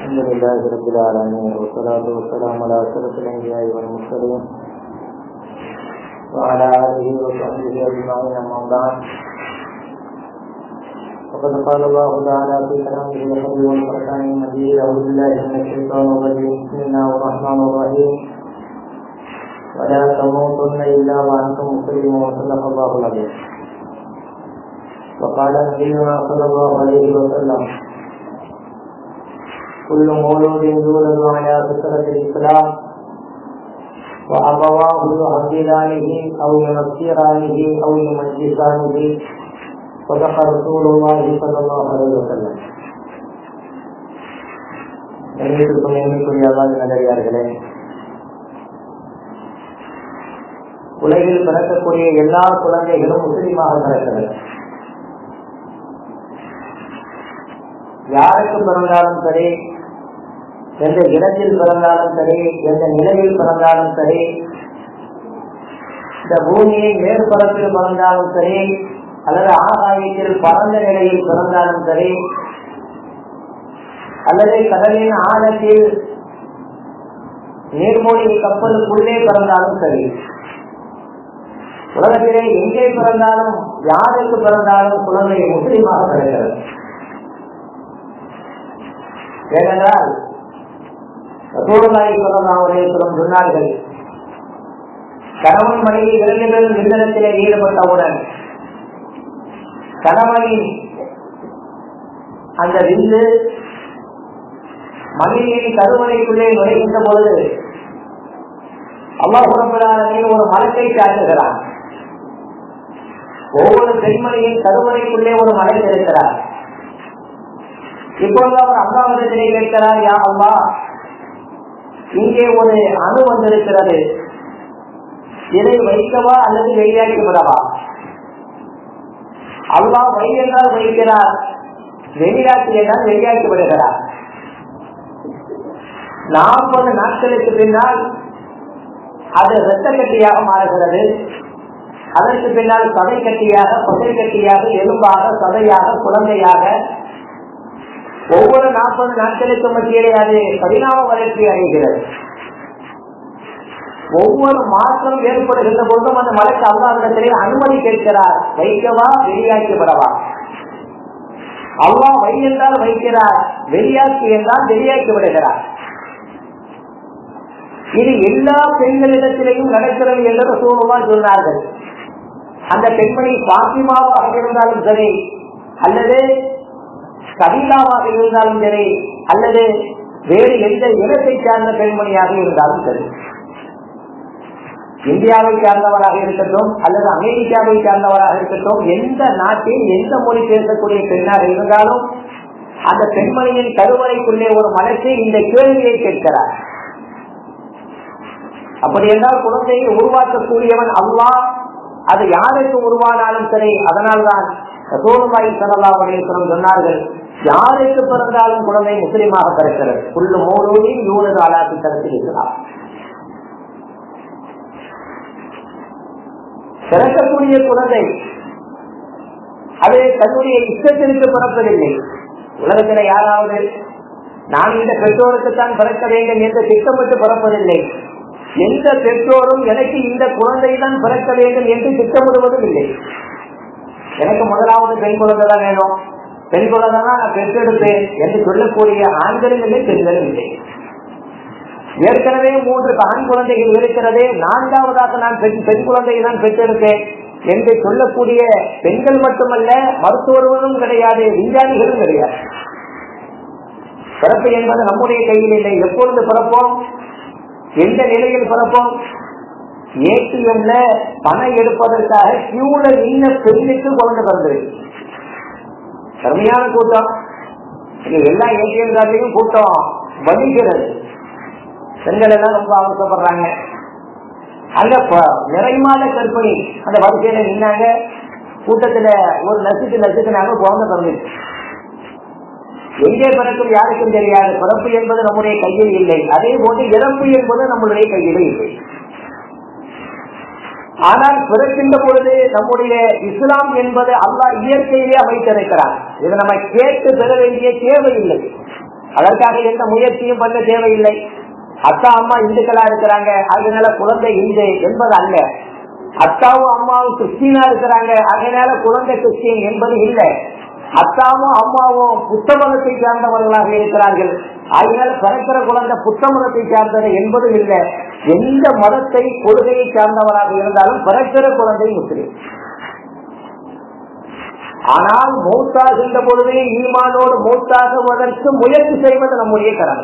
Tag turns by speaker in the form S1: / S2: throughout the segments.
S1: الحمد لله رب العالمين والصلاة والسلام على أشرف الأنبياء والمرسلين وعلى آله وصحبه أجمعين أما بعد وقد قال الله تعالى في كلامه الحبيب والقرآن المجيد أعوذ بالله من الشيطان الرجيم بسم الله الرحمن الرحيم ولا تموتن إلا وأنتم مسلمون صدق الله العظيم وقال نبينا صلى الله عليه وسلم كل مولود يولد على فطرة الإسلام وأبواه يعذبانه أو ينصرانه أو يمجسانه صدق رسول الله صلى الله عليه وسلم எண்ணிற்கும் எண்ணிக்குரியவாத நல்லடியார்களே உலகில் பிறக்கக்கூடிய எல்லா குழந்தைகளும் முஸ்லீமாக பிறக்கிறது யாருக்கு பிறந்தாலும் சரி எந்த இடத்தில் பிறந்தாலும் சரி எந்த நிலையில் பிறந்தாலும் சரி இந்த பூமியின் மேற்பரப்பில் பிறந்தாலும் சரி அல்லது ஆகாயத்தில் பறந்த நிலையில் பிறந்தாலும் சரி அல்லது கடலின் ஆழத்தில் நீர்மூழ்கி கப்பலுக்குள்ளே பிறந்தாலும் சரி உலகத்திலே எங்கே பிறந்தாலும் யாருக்கு பிறந்தாலும் குழந்தை முஸ்லீமாக பிறக்கிறது ஏனென்றால் சூழ்நாய் சொல்லலாம் சொன்னார்கள் கணவன் மனைவி இரண்டு பேரும் விந்தனத்திலே ஈடுபட்டவுடன் கணவனின் அந்த விந்து மனைவியின் கருவறைக்குள்ளே நுழைகின்ற பொழுது அல்லாஹுரம்பிலானே ஒரு மலத்தை காட்டுகிறார் ஒவ்வொரு பெண்மணியின் கருவறைக்குள்ளே ஒரு மலை இருக்கிறார் இப்பொழுது அவர் அல்லாவிடத்திலே கேட்கிறார் யா அம்மா இங்கே ஒரு அணு வந்திருக்கிறது இதை வைக்கவா அல்லது வெளியாக்கி விடவா அல்லா வை என்றால் வைக்கிறார் வெளியாக்கி என்றால் வெளியாக்கி விடுகிறார் நாற்பது நாட்களுக்கு பின்னால் அது இரத்த கட்டியாக மாறுகிறது அதற்கு பின்னால் சதை கட்டியாக பசை கட்டியாக எலும்பாக சதையாக குழந்தையாக ஒவ்வொரு நாற்பது நாட்களுக்கு மத்தியிலே அது பரிணாம வளர்ச்சி அடைகிறது ஒவ்வொரு மாற்றம் ஏற்படுகின்ற பொழுதும் அந்த மலைக்கு அல்லாவிடத்திலே அனுமதி கேட்கிறார் வைக்கவா வெளியாக்கி விடவா அல்லா வை என்றால் வைக்கிறார் வெளியாக்கி என்றால் வெளியாக்கி விடுகிறார் இது எல்லா பெண்களிடத்திலேயும் நடக்கிறது என்று சூழலா சொன்னார்கள் அந்த பெண்மணி பாத்திமாவாக இருந்தாலும் சரி அல்லது கபிலாவாக இருந்தாலும் சரி அல்லது வேறு எந்த இனத்தை சார்ந்த பெண்மணியாக இருந்தாலும் சரி இந்தியாவை சார்ந்தவராக இருக்கட்டும் அல்லது அமெரிக்காவை சார்ந்தவராக இருக்கட்டும் எந்த நாட்டில் எந்த மொழி பேசக்கூடிய பெண்ணாக இருந்தாலும் அந்த பெண்மணியின் கருவறைக்குள்ளே ஒரு மனசை இந்த கேள்வியை கேட்கிறார் அப்படி என்றால் குழந்தையை உருவாக்கக்கூடியவன் அல்லா அது யாருக்கு உருவானாலும் சரி அதனால்தான் சோழமாய் சரலா வகையம் சொன்னார்கள் யாருக்கு பிறந்தாலும் குழந்தை முஸ்லீமாக பிறக்கிறது புல்லு மூலோடையும் நூறு நாளாக்கு தரத்தில் இருக்கிறார் பிறக்கக்கூடிய குழந்தை அது தன்னுடைய இஷ்டத்திற்கு பிறப்பதில்லை உலகத்தில் யாராவது நான் இந்த பெற்றோருக்குத்தான் பிறக்க வேண்டும் என்று திட்டமிட்டு பிறப்பதில்லை எந்த பெற்றோரும் எனக்கு இந்த குழந்தை தான் பிறக்க வேண்டும் என்று திட்டமிடுவதும் இல்லை எனக்கு முதலாவது பெண் குழந்தை தான் வேணும் பெண் குழந்தை தான் நான் பெற்றெடுப்பேன் என்று சொல்லக்கூடிய ஆண்களும் இல்லை பெண்களும் இல்லை ஏற்கனவே மூன்று ஆண் குழந்தைகள் இருக்கிறதே நான்காவதாக நான் பெண் பெண் குழந்தையை தான் பெற்றெடுப்பேன் என்று சொல்லக்கூடிய பெண்கள் மட்டுமல்ல மருத்துவர்களும் கிடையாது விஞ்ஞானிகளும் கிடையாது பிறப்பு என்பது நம்முடைய கையில் இல்லை எப்பொழுது பிறப்போம் எந்த நிலையில் பிறப்போம் ஏடிஎம்ல பணம் எடுப்பதற்காக கியூல நின்ன பெண்ணுக்கு குழந்தை பிறந்தது கருமையான கூட்டம் எல்லா ஏடிஎம் கார்டையும் கூட்டம் வலிக்கிறது பெண்கள் எல்லாம் ரொம்ப அவசரப்படுறாங்க அங்க நிறைமாத கற்பனை அந்த வரிசையில நின்னாங்க கூட்டத்துல ஒரு நசுக்கு நசுக்குனாங்க குழந்தை பிறந்துச்சு எங்கே பிறக்கும் யாருக்கும் தெரியாது பிறப்பு என்பது நம்முடைய கையில் இல்லை அதே போன்று இறப்பு என்பது நம்முடைய கையிலே இல்லை ஆனால் பிறக்கின்ற பொழுது நம்முடைய இஸ்லாம் என்பது அல்லாஹ் இயற்கையிலே அமைத்திருக்கிறார் இதை நம்ம கேட்டு பெற வேண்டிய தேவையில்லை அதற்காக எந்த முயற்சியும் பண்ண தேவையில்லை அத்தா அம்மா இந்துக்களா இருக்கிறாங்க அதனால குழந்தை இந்து என்பது அல்ல அத்தாவும் அம்மாவும் கிறிஸ்டினா இருக்கிறாங்க அதனால குழந்தை கிறிஸ்டின் என்பது இல்லை அத்தாவும் அம்மாவும் புத்த மதத்தை சார்ந்தவர்களாக இருக்கிறார்கள் அதனால பிறக்கிற குழந்தை புத்த மதத்தை சார்ந்தது என்பதும் இல்லை எந்த மதத்தை கொள்கையை சார்ந்தவராக இருந்தாலும் பிறக்கிற குழந்தை முஸ்லீம் ஆனால் மௌத்தாகின்ற பொழுது ஈமானோடு மௌத்தாகுவதற்கு முயற்சி செய்வது நம்முடைய கடமை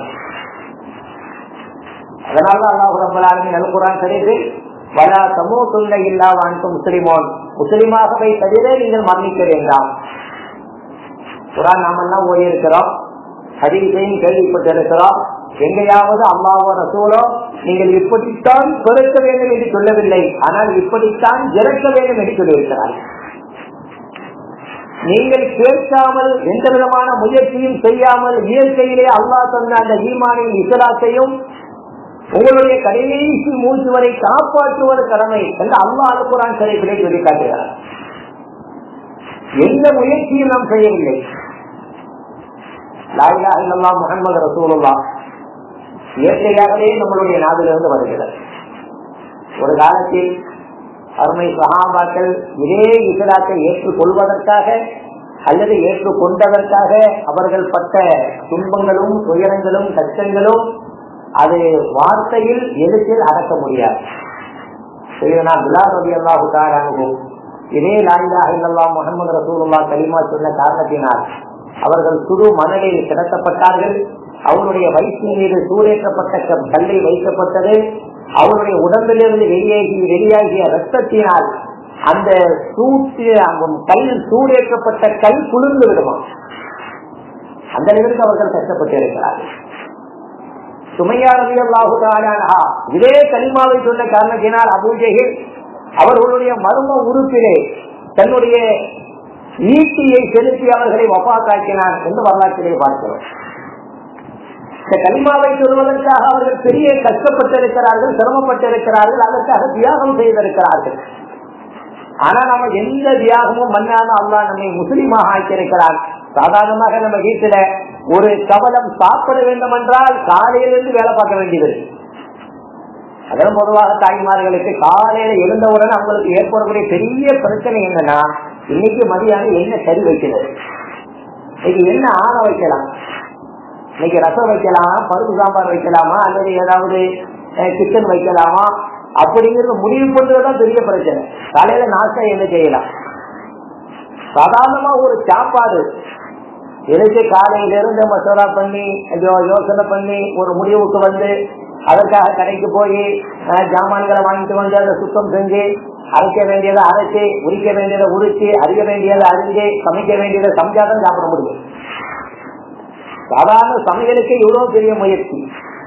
S1: அதனால அல்லாஹ் ரப்பலாலுமே நல்குறான் தெரிந்து வலா சமூகத்துள்ள இல்லா வாழ்க்கை முஸ்லிமோன் முஸ்லிமாகவே தவிர நீங்கள் மரணிக்க வேண்டாம் குரான் நாமெல்லாம் ஓடி இருக்கிறோம் ஹதீஸையும் கேள்விப்பட்டிருக்கிறோம் எங்கேயாவது அல்லாவோ ரசூலோ நீங்கள் இப்படித்தான் பிறக்க வேண்டும் என்று சொல்லவில்லை ஆனால் இப்படித்தான் இறக்க வேண்டும் என்று சொல்லியிருக்கிறார்கள் நீங்கள் கேட்காமல் எந்த விதமான முயற்சியும் செய்யாமல் இயற்கையிலே அல்லாஹ் தந்த அந்த ஈமானின் இசலாத்தையும் உங்களுடைய கடைசி மூச்சு வரை காப்பாற்றுவது கடமை என்று அல்லா அலுக்குறான் சிறைப்பிலே சொல்லி காட்டுகிறார் எந்த முயற்சியும் நாம் செய்யவில்லை லாயிலா இல்லல்லா முகமது ரசூலுல்லா இயற்கையாகவே நம்மளுடைய நாவிலிருந்து வருகிறது ஒரு காலத்தில் அருமை சகாபாக்கள் இதே இஸ்லாத்தை ஏற்றுக்கொள்வதற்காக அல்லது ஏற்றுக்கொண்டதற்காக அவர்கள் பட்ட துன்பங்களும் துயரங்களும் கஷ்டங்களும் அது வார்த்தையில் எழுத்தில் அடக்க முடியாது இதே லாயிலா இல்லல்லா முகமது ரசூலுல்லா கலிமா சொன்ன காரணத்தினால் அவர்கள் சுடு மணலில் கிடத்தப்பட்டார்கள் அவருடைய வயிற்றின் மீது சூடேற்றப்பட்ட கல்லை வைக்கப்பட்டது அவருடைய உடம்பிலிருந்து வெளியாகி வெளியாகிய ரத்தத்தினால் அந்த சூட்டு கல் சூடேற்றப்பட்ட கல் குளிர்ந்து விடுமா அந்த அளவிற்கு அவர்கள் கஷ்டப்பட்டு இருக்கிறார்கள் சுமையாரதியல்லாஹுதானா இதே கலிமாவை சொன்ன காரணத்தினால் அபூஜையில் அவர்களுடைய மர்ம உறுப்பிலே தன்னுடைய ஈட்டியை செலுத்தி அவர்களை வபாத்தாக்கினார் என்று வரலாற்றிலே பார்க்கிறோம் இந்த கலிமாவை சொல்வதற்காக அவர்கள் பெரிய கஷ்டப்பட்டிருக்கிறார்கள் சிரமப்பட்டிருக்கிறார்கள் அதற்காக தியாகம் செய்திருக்கிறார்கள் ஆனா நம்ம எந்த தியாகமும் பண்ணாம அல்லா நம்மை முஸ்லீமாக ஆக்கியிருக்கிறார் சாதாரணமாக நம்ம வீட்டுல ஒரு கவலம் சாப்பிட வேண்டும் என்றால் காலையிலிருந்து வேலை பார்க்க வேண்டியது அதன் பொதுவாக தாய்மார்களுக்கு காலையில எழுந்தவுடன் அவங்களுக்கு ஏற்படக்கூடிய பெரிய பிரச்சனை என்னன்னா இன்னைக்கு மதியானம் என்ன கறி வைக்கிறது இன்னைக்கு என்ன ஆணை வைக்கலாம் இன்னைக்கு ரசம் வைக்கலாமா பருப்பு சாம்பார் வைக்கலாமா அல்லது ஏதாவது சிக்கன் வைக்கலாமா அப்படிங்கிறது முடிவு பண்றதுதான் பெரிய பிரச்சனை காலையில நாஸ்டா என்ன செய்யலாம் சாதாரணமா ஒரு சாப்பாடு எனக்கு காலையில இருந்து மசோதா பண்ணி யோசனை பண்ணி ஒரு முடிவுக்கு வந்து அதற்காக கடைக்கு போய் ஜாமான்களை வாங்கிட்டு வந்து அதை சுத்தம் செஞ்சு அரைக்க வேண்டியதை அரைச்சு உரிக்க வேண்டியதை உரிச்சு அறிய வேண்டியதை அறிஞ்சு சமைக்க வேண்டியதை சமைச்சாதான் சாப்பிட முடியும் சாதாரண சமையலுக்கு இவ்வளவு பெரிய முயற்சி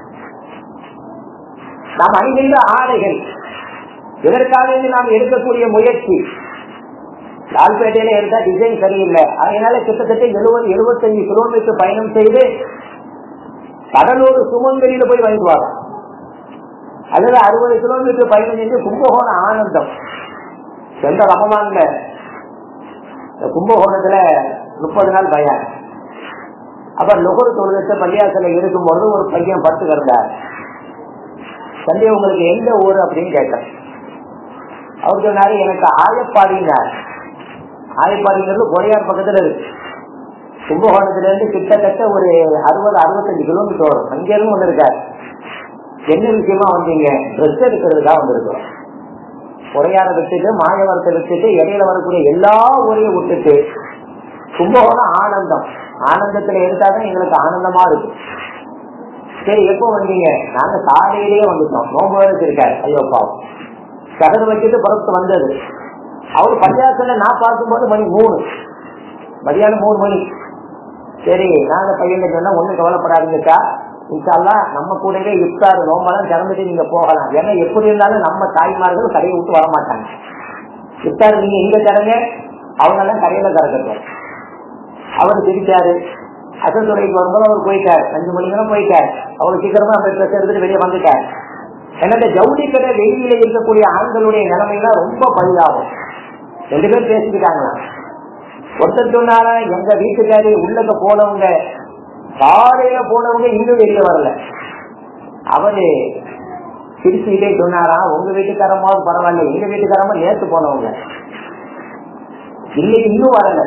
S1: நாம் அணிகின்ற ஆடைகள் இதற்காக நாம் எடுக்கக்கூடிய முயற்சி லால்பேட்டையில எடுத்தா டிசைன் சரியில்லை அதனால கிட்டத்தட்ட எழுபது எழுபத்தஞ்சு கிலோமீட்டர் பயணம் செய்து கடலூர் சுமங்கலியில போய் வாங்கிடுவாங்க அல்லது அறுபது கிலோமீட்டர் பயணம் செஞ்சு கும்பகோணம் ஆனந்தம் எந்த ரமமான்ல இந்த கும்பகோணத்துல முப்பது நாள் பயம் அப்ப நுகர் தொழிலத்தை பள்ளியாசல இருக்கும்போது ஒரு பையன் படுத்து கிடந்தார் தந்தை உங்களுக்கு எந்த ஊர் அப்படின்னு கேட்டேன் அவர் சொன்னாரு எனக்கு ஆயப்பாடினார் ஆயப்பாடிங்கிறது கொடையார் பக்கத்துல இருக்கு கும்பகோணத்துல இருந்து கிட்டத்தட்ட ஒரு அறுபது அறுபத்தஞ்சு கிலோமீட்டர் வரும் அங்கிருந்து வந்திருக்காரு என்ன விஷயமா வந்தீங்க ட்ரெஸ் எடுக்கிறதுக்காக வந்திருக்கிறோம் கொடையார விட்டுட்டு மாயவரத்தை விட்டுட்டு இடையில வரக்கூடிய எல்லா ஊரையும் விட்டுட்டு கும்பகோணம் ஆனந்தம் ஆனந்தத்துல எடுத்தாதான் எங்களுக்கு ஆனந்தமா இருக்கும் சரி எப்போ வந்தீங்க நாங்க காலையிலேயே வந்துட்டோம் நோம்பு வச்சிருக்காரு ஐயோ பாவம் கதறு வச்சுட்டு புறத்து வந்தது அவர் பஞ்சாயத்துல நான் பார்க்கும்போது மணி மூணு மதியானம் மூணு மணி சரி நாங்க பையன் சொன்னா ஒண்ணு கவலைப்படாதுங்கக்கா இன்ஷால்லாம் நம்ம கூடவே இஃப்தார் நோம்பெல்லாம் திறந்துட்டு நீங்க போகலாம் ஏன்னா எப்படி இருந்தாலும் நம்ம தாய்மார்கள் கடையை விட்டு வர மாட்டாங்க இஃப்தார் நீங்க இங்க தரங்க அவங்க எல்லாம் கடையில திறக்கட்டும் அவர் சிரிச்சாரு அசல்துறைக்கு வரும்போது அவர் போயிட்டார் அஞ்சு மணிக்கெல்லாம் போயிட்டார் அவர் சீக்கிரமா அந்த ட்ரெஸ் எடுத்துட்டு வெளியே வந்துட்டார் ஏன்னா இந்த ஜவுளி கடை வெளியில இருக்கக்கூடிய ஆண்களுடைய நிலைமைலாம் ரொம்ப பரிதாபம் ரெண்டு பேர் பேசிக்கிட்டாங்களா ஒருத்தர் சொன்னாரா எங்க வீட்டுக்காரி உள்ளக்க போனவங்க காலையில போனவங்க இன்னும் வெளியே வரல அவரு சிரிச்சுக்கிட்டே சொன்னாரா உங்க வீட்டுக்காரமா பரவாயில்ல எங்க வீட்டுக்காரமா நேத்து போனவங்க இன்னைக்கு இன்னும் வரல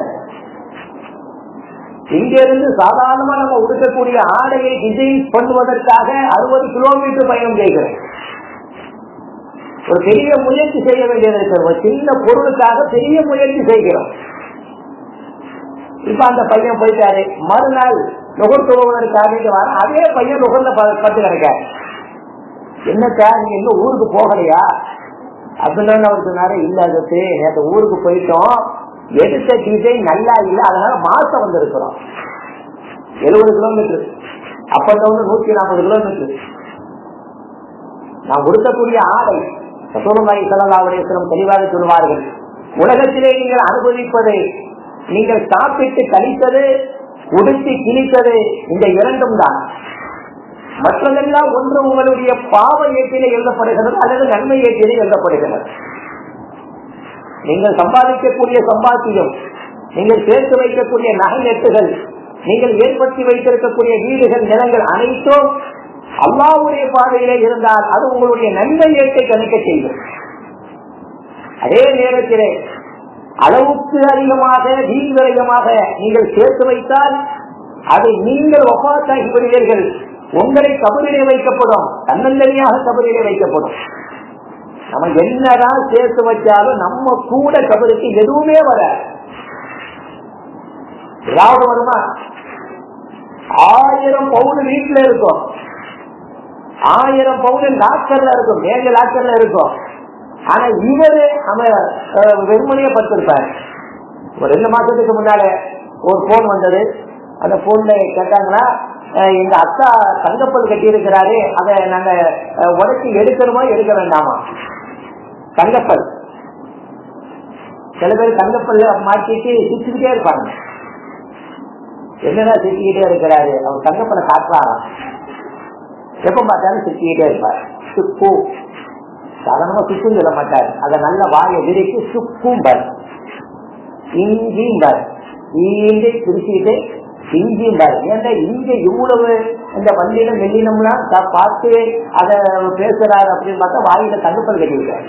S1: இங்க இருந்து சாதாரணமா நம்ம உடுக்கக்கூடிய ஆடையை டிசைன் பண்ணுவதற்காக அறுபது கிலோமீட்டர் பயணம் செய்கிறோம் ஒரு பெரிய முயற்சி செய்ய வேண்டியது இருக்கு ஒரு சின்ன பொருளுக்காக பெரிய முயற்சி செய்கிறோம் இப்ப அந்த பையன் போயிட்டாரு மறுநாள் நுகர் தொழுவதற்காக இங்க வர அதே பையன் நுகர்ந்த பட்டு கிடைக்க என்னக்கா நீங்க இன்னும் ஊருக்கு போகலையா அப்படின்னு அவர் சொன்னாரு இல்ல அதுக்கு நேற்று ஊருக்கு போயிட்டோம் எடுத்த டிசைன் நல்லா இல்லை அதனால மாசம் வந்திருக்கிறோம் எழுபது கிலோமீட்டர் அப்ப வந்து நூத்தி நாற்பது கிலோமீட்டர் நான் உடுத்தக்கூடிய ஆடை சசோனமாய் சல்லாவுடையம் தெளிவாக சொல்வார்கள் உலகத்திலே நீங்கள் அனுபவிப்பது நீங்கள் சாப்பிட்டு கழித்தது உடுத்தி கிழித்தது இந்த இரண்டும் தான் மற்றதெல்லாம் ஒன்று உங்களுடைய பாவ ஏற்றிலே எழுதப்படுகிறது அல்லது நன்மை ஏற்றிலே எழுதப்படுகிறது நீங்கள் சம்பாதிக்கக்கூடிய சம்பாத்தியம் நீங்கள் சேர்த்து வைக்கக்கூடிய நகை நெட்டுகள் நீங்கள் ஏற்படுத்தி வைத்திருக்கக்கூடிய வீடுகள் நிலங்கள் அனைத்தும் அல்லாவுடைய பாதையிலே இருந்தால் அது உங்களுடைய நன்மை ஏற்றை கணிக்க செய்யும் அதே நேரத்திலே அளவுக்கு அதிகமாக வீண்விரயமாக நீங்கள் சேர்த்து வைத்தால் அதை நீங்கள் ஒப்பாத்தாகி விடுவீர்கள் உங்களை கபரிலே வைக்கப்படும் தன்னந்தனியாக கபரிலே வைக்கப்படும் நம்ம என்னதான் சேர்த்து வச்சாலும் நம்ம கூட கபருக்கு எதுவுமே வர ஏதாவது வருமா ஆயிரம் பவுன் வீட்டுல இருக்கும் ஆயிரம் பவுன் லாக்கர்ல இருக்கும் மேல லாக்கர்ல இருக்கும் ஆனா இவரு நம்ம வெறுமனைய பத்திருப்பாரு ஒரு ரெண்டு மாசத்துக்கு முன்னால ஒரு போன் வந்தது அந்த போன்ல கேட்டாங்கன்னா எங்க அக்கா தங்கப்பல் கட்டி இருக்கிறாரு அதை நாங்க உடச்சி எடுக்கணுமா எடுக்க வேண்டாமா தங்கப்பல் சில பேர் தங்கப்பல்ல மாட்டிட்டு சுத்திக்கிட்டே இருப்பாங்க என்னடா சுத்திக்கிட்டே இருக்கிறாரு அவர் தங்கப்பலை காட்டுறாராம் எப்ப பார்த்தாலும் சுத்திக்கிட்டே இருப்பார் சுப்பு சாதாரணமா சுப்பும் சொல்ல மாட்டார் அதை நல்ல வாயை விரிக்கு சுப்பும் பர் இஞ்சியும் பர் ஈண்டு பிரிச்சுக்கிட்டு இஞ்சியும் பாரு ஏன்டா இங்க இவ்வளவு இந்த வண்டியில மெல்லினம்லாம் பார்த்து அத பேசுறாரு அப்படின்னு பார்த்தா வாயில தங்கப்பல் கட்டிவிட்டார்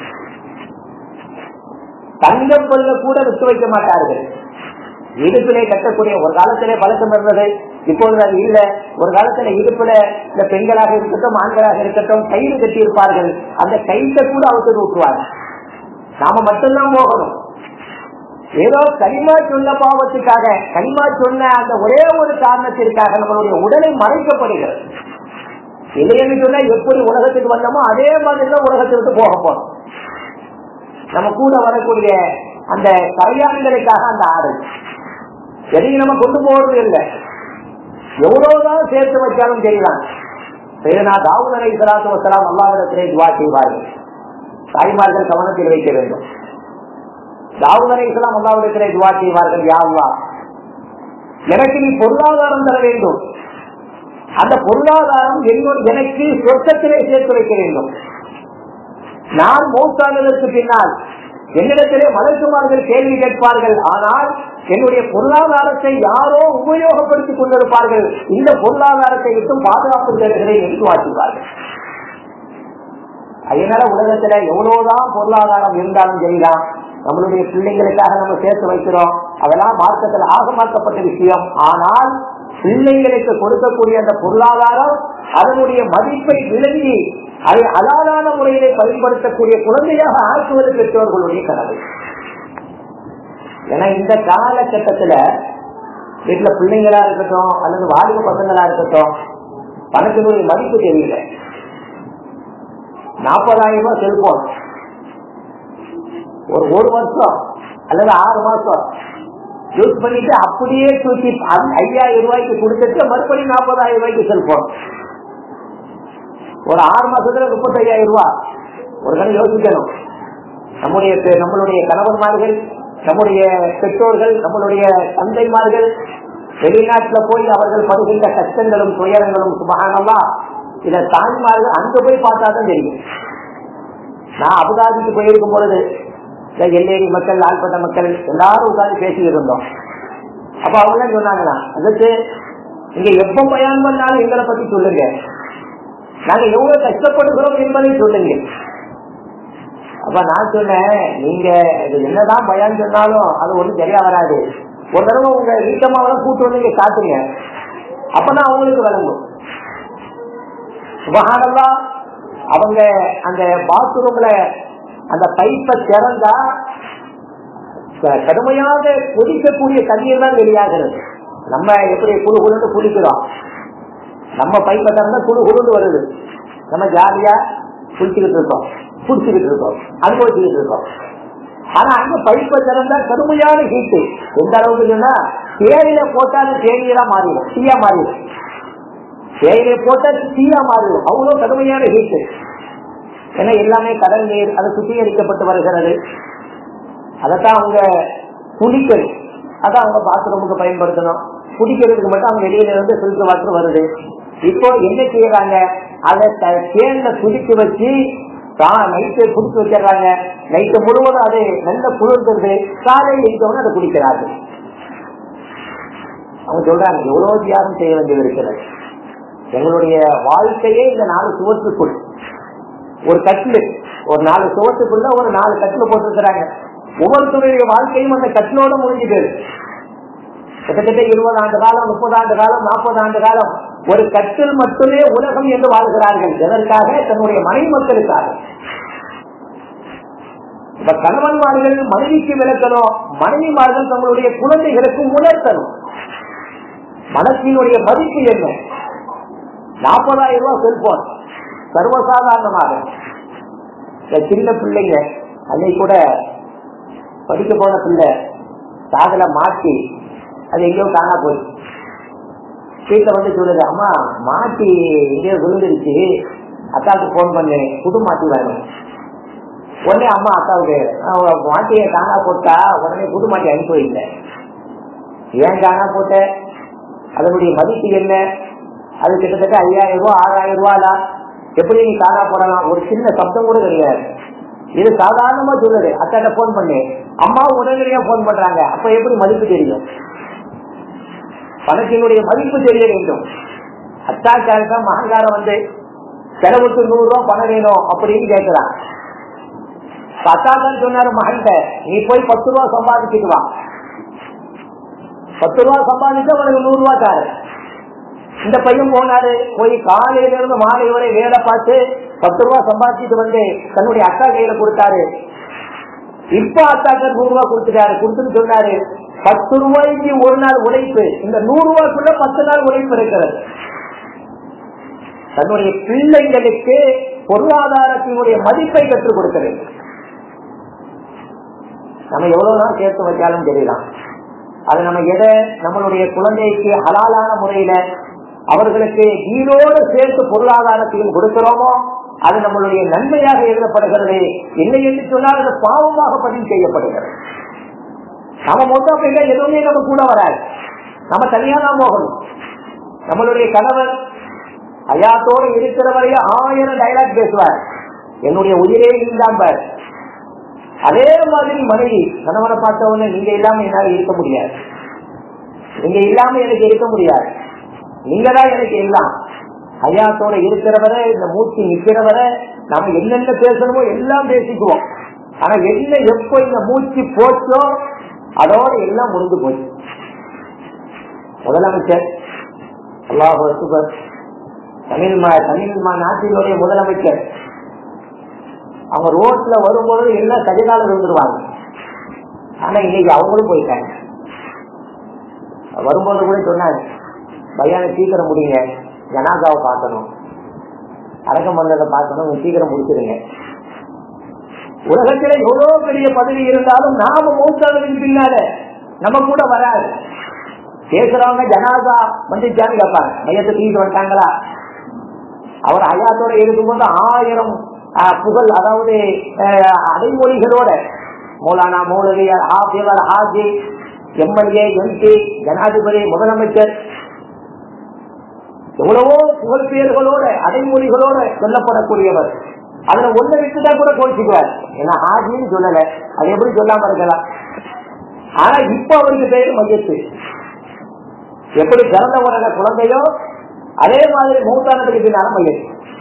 S1: தங்கப்பல்ல கூட விட்டு வைக்க மாட்டார்கள் இடுப்பிலே கட்டக்கூடிய ஒரு காலத்திலே பழக்கம் இருந்தது இப்பொழுது அது இல்ல ஒரு காலத்துல இடுப்புல இந்த பெண்களாக இருக்கட்டும் ஆண்களாக இருக்கட்டும் கயிறு கட்டி இருப்பார்கள் அந்த கைத்தை கூட அவசர விட்டுருவாங்க நாம மட்டும்தான் போகணும் ஏதோ கனிமா சொன்ன பாவத்துக்காக கனிமா சொன்ன அந்த ஒரே ஒரு காரணத்திற்காக நம்மளுடைய உடலை மறைக்கப்படுகிறது இல்லைன்னு சொன்னா எப்படி உலகத்துக்கு வந்தோமோ அதே மாதிரி தான் உலகத்திற்கு போக போறோம் நம்ம கூட வரக்கூடிய அந்த கல்யாணங்களுக்காக அந்த ஆடு எதையும் நம்ம கொண்டு போறது இல்லை எவ்வளவுதான் சேர்த்து வச்சாலும் தெரியலாம் செய்தனா தாவூத் அலை சலாத்து வசலாம் அல்லாவிடத்திலே துவா செய்வார்கள் தாய்மார்கள் கவனத்தில் வைக்க வேண்டும் தாவூத் அலை இஸ்லாம் அல்லாவிடத்திலே துவா செய்வார்கள் யாவா எனக்கு நீ பொருளாதாரம் தர வேண்டும் அந்த பொருளாதாரம் என்னோட எனக்கு சொர்க்கத்திலே சேர்த்து வைக்க வேண்டும் நான் மௌத்தானதற்கு பின்னால் என்னிடத்திலே மலக்குமார்கள் கேள்வி கேட்பார்கள் ஆனால் என்னுடைய பொருளாதாரத்தை யாரோ உபயோகப்படுத்திக் கொண்டிருப்பார்கள் இந்த பொருளாதாரத்தை விட்டும் பாதுகாப்பு தருகிறேன் என்று வாசிப்பார்கள் அதனால உலகத்துல எவ்வளவுதான் பொருளாதாரம் இருந்தாலும் சரிதான் நம்மளுடைய பிள்ளைங்களுக்காக நம்ம சேர்த்து வைக்கிறோம் அதெல்லாம் மார்க்கத்தில் ஆகமாக்கப்பட்ட விஷயம் ஆனால் பிள்ளைங்களுக்கு கொடுக்கக்கூடிய அந்த பொருளாதாரம் அதனுடைய மதிப்பை விளங்கி அதை அலாதான முறையிலே பயன்படுத்தக்கூடிய குழந்தையாக ஆக்குவது பெற்றோர்களுடைய கனவு ஏன்னா இந்த காலகட்டத்துல வீட்டுல பிள்ளைங்களா இருக்கட்டும் அல்லது வாலிப பசங்களா இருக்கட்டும் பணத்தினுடைய மதிப்பு தெரியல நாற்பதாயிரம் ரூபாய் செல்போன் ஒரு ஒரு வருஷம் அல்லது ஆறு மாசம் யூஸ் பண்ணிட்டு அப்படியே தூக்கி ஐயாயிரம் ரூபாய்க்கு கொடுத்துட்டு மறுபடியும் நாற்பதாயிரம் ரூபாய்க்கு செல்போன் ஒரு ஆறு மாசத்துல முப்பத்தையாயிரம் ரூபாய் ஒரு கணக்கு யோசிக்கணும் நம்முடைய நம்மளுடைய கணவன்மார்கள் நம்முடைய பெற்றோர்கள் நம்மளுடைய தந்தைமார்கள் வெளிநாட்டுல போய் அவர்கள் படுகின்ற கஷ்டங்களும் துயரங்களும் சுபகானமா இத தாய்மார்கள் அங்க போய் பார்த்தா தான் தெரியும் நான் அபுதாபிக்கு போயிருக்கும் பொழுது இந்த எல்லேரி மக்கள் லால்பட்ட மக்கள் எல்லாரும் உட்கார்ந்து பேசி இருந்தோம் அப்ப அவங்க சொன்னாங்களா அதுக்கு நீங்க எப்ப பயன் பண்ணாலும் எங்களை பத்தி சொல்லுங்க நாங்க எவ்வளவு கஷ்டப்படுகிறோம் என்பதை சொல்லுங்க அப்ப நான் சொன்னேன் நீங்க இது என்னதான் பயன் சொன்னாலும் அது ஒண்ணும் சரியா வராது ஒரு தடவை உங்க வீட்டமாவெல்லாம் கூட்டு வந்து இங்க காட்டுங்க அப்பதான் அவங்களுக்கு விளங்கும் சுபகானல்லா அவங்க அந்த பாத்ரூம்ல அந்த பைப்பை திறந்தா க- கடுமையாக கொதிக்கக்கூடிய தண்ணீர் தான் வெளியாகிறது நம்ம எப்படி குழு குழுன்னு குளிக்கிறோம் நம்ம பைப்பை திறந்தா குழு குழுன்னு வருது நம்ம ஜாலியா குளிச்சுக்கிட்டு இருக்கோம் குடிச்சுக்கிட்டு இருக்கோம் அனுபவிச்சுக்கிட்டு இருக்கோம் ஆனா அங்க பைப்பை திறந்தா கடுமையான ஹீட்டு எந்த அளவுக்கு சொன்னா தேயில போட்டாலும் தேயிலா மாறிடும் தீயா மாறிடும் தேயிலை போட்டா தீயா மாறிடும் அவ்வளவு கடுமையான ஹீட்டு ஏன்னா எல்லாமே கடல் நீர் அது சுத்திகரிக்கப்பட்டு வருகிறது அதைத்தான் அவங்க குடிக்கணும் அதான் அவங்க பாத்ரூமுக்கு பயன்படுத்தணும் குடிக்கிறதுக்கு மட்டும் அவங்க வெளியில இருந்து ஃபில்டர் வாட்டர் வருது இப்போ என்ன செய்யறாங்க அதை த- தேன்ல குடிச்சு வச்சு நைட்டு குடிச்சு வச்சிடுறாங்க நைட்டு முழுவதும் அது நல்ல குளிர்ந்துருது காலையில் எழுந்தவங்க அதை குடிக்கிறார்கள் அவங்க சொல்றாங்க எவ்வளவு தியாகம் செய்ய வேண்டியது இருக்கிறது எங்களுடைய வாழ்க்கையே இந்த நாலு சுவற்றுக்குள் ஒரு கட்டில் ஒரு நாலு சுவத்துக்குள்ள ஒரு நாலு கட்டில் போட்டிருக்கிறாங்க ஒவ்வொருத்தருடைய வாழ்க்கையும் அந்த கட்டிலோட முடிஞ்சுது கிட்டத்தட்ட இருபது ஆண்டு காலம் முப்பது ஆண்டு காலம் நாற்பது ஆண்டு காலம் ஒரு கட்டில் மட்டுமே உலகம் என்று வாழ்கிறார்கள் எதற்காக தன்னுடைய மனைவி மக்களுக்காக இப்ப கணவன்மார்கள் மனைவிக்கு விளக்கணும் மனைவிமார்கள் தங்களுடைய குழந்தைகளுக்கு உணர்த்தணும் மனசினுடைய மதிப்பு என்ன நாற்பதாயிரம் ரூபாய் செல்போன் சர்வசாதாரணமாக இந்த சின்ன பிள்ளைங்க அன்னைக்கு கூட படிக்க போன பிள்ளை காதல மாட்டி அது எங்கேயோ காணா போச்சு வீட்டுல வந்து சொல்லுது அம்மா மாட்டி எங்கேயோ விழுந்துருச்சு அக்காவுக்கு போன் பண்ணு புது மாட்டி வேணும் உடனே அம்மா அக்காவுக்கு "அவ மாட்டியை காணா போட்டா உடனே புது மாட்டி அனுப்பி வைக்கல ஏன் காணா போட்ட அதனுடைய மதிப்பு என்ன அது கிட்டத்தட்ட ஐயாயிரம் ரூபாய் ஆறாயிரம் ரூபாயா எப்படி நீ காணா போடலாம் ஒரு சின்ன சப்தம் கூட கிடையாது இது சாதாரணமா சொல்லுது அத்தாட்ட போன் பண்ணு அம்மா உடனடியா போன் பண்றாங்க அப்ப எப்படி மதிப்பு தெரியும் பணத்தினுடைய மதிப்பு தெரிய வேண்டும் அத்தாக்காரங்க மகங்காரம் வந்து செலவுக்கு நூறு ரூபாய் பணம் வேணும் அப்படின்னு கேட்கிறான் அத்தாக்காரன் சொன்னாரு மகன்கிட்ட நீ போய் பத்து ரூபா சம்பாதிச்சுட்டு வா பத்து ரூபா சம்பாதிச்சா உனக்கு நூறு ரூபா தாரு இந்த பையன் போனாரு போய் காலையில இருந்து மாலை வரை வேலை பார்த்து பத்து ரூபா சம்பாதிச்சுட்டு வந்து தன்னுடைய அக்கா கையில கொடுத்தாரு இப்ப அத்தாக்க நூறு ரூபாய் கொடுத்துட்டாரு கொடுத்துட்டு சொன்னாரு பத்து ரூபாய்க்கு ஒரு நாள் உழைப்பு இந்த நூறு ரூபாய்க்குள்ள பத்து நாள் உழைப்பு இருக்கிறது தன்னுடைய பிள்ளைங்களுக்கு பொருளாதாரத்தினுடைய மதிப்பை கற்றுக் கொடுக்கிறது நம்ம எவ்வளவு நாள் சேர்த்து வச்சாலும் தெரியலாம் அது நம்ம எதை நம்மளுடைய குழந்தைக்கு ஹலாலான முறையில அவர்களுக்கு ஈரோடு சேர்த்து பொருளாதாரத்தையும் கொடுக்கிறோமோ அது நம்மளுடைய நன்மையாக எழுதப்படுகிறது இல்லை என்று சொன்னால் அது பாவமாக பதிவு செய்யப்படுகிறது நம்ம மொத்தம் அப்படின்னா எதுவுமே நம்ம கூட வராது நம்ம தனியா தான் போகணும் நம்மளுடைய கணவர் அயாத்தோடு இருக்கிற வரைய ஆயிரம் டைலாக் பேசுவார் என்னுடைய உயிரே இல்லாம அதே மாதிரி மனைவி கணவனை பார்த்த உடனே நீங்க இல்லாம என்னால இருக்க முடியாது நீங்க இல்லாம எனக்கு இருக்க முடியாது நீங்க தான் எனக்கு எல்லாம் ஐயாத்தோட இருக்கிறவரை இந்த மூச்சு நிக்கிறவரை நாம என்னென்ன பேசணுமோ எல்லாம் பேசிக்குவோம் ஆனா என்ன எப்போ இந்த மூச்சு போச்சோ அதோட எல்லாம் முடிந்து போச்சு முதலமைச்சர் அல்லாஹ் சுபர் தமிழ் மா- தமிழ் மா- நாட்டினுடைய முதலமைச்சர் அவங்க ரோட்ல வரும்போது எல்லாம் கதிகாலம் இருந்துருவாங்க ஆனா இன்னைக்கு அவங்களும் போயிட்டாங்க வரும்போது கூட சொன்னாங்க பையனை சீக்கிரம் முடியுங்க ஜனாதாவை பார்க்கணும் அடக்கம் பண்ணதை பார்க்கணும் சீக்கிரம் முடிச்சிருங்க உலகத்தில எவ்வளவு பெரிய பதவி இருந்தாலும் நாம மூத்தானதுக்கு பின்னால நம்ம கூட வராது பேசுறவங்க ஜனாதா வந்துச்சான்னு கேட்பாங்க மையத்தை தூக்கிட்டு வந்துட்டாங்களா அவர் அயாத்தோட இருக்கும்போது ஆயிரம் ஆஹ், புகழ் அதாவது ஆஹ், அடைமொழிகளோட மௌலானா மௌலவி ஹாஃபிவர் ஹாஜி எம்எல்ஏ எம்பி ஜனாதிபதி முதலமைச்சர் எவ்வளவோ புகழ் பெயர்களோட அடைமொழிகளோட சொல்லப்படக்கூடியவர் அதுல ஒண்ணு விட்டுட்டா கூட கோச்சிக்குவார் ஏன்னா ஹாஜின்னு சொல்லல அது எப்படி சொல்லாம இருக்கலாம் ஆனா இப்ப அவருக்கு பேரு மையத்து எப்படி பிறந்த உடனே குழந்தையோ அதே மாதிரி மூத்தானதுக்கு பின்னாலும் மையம்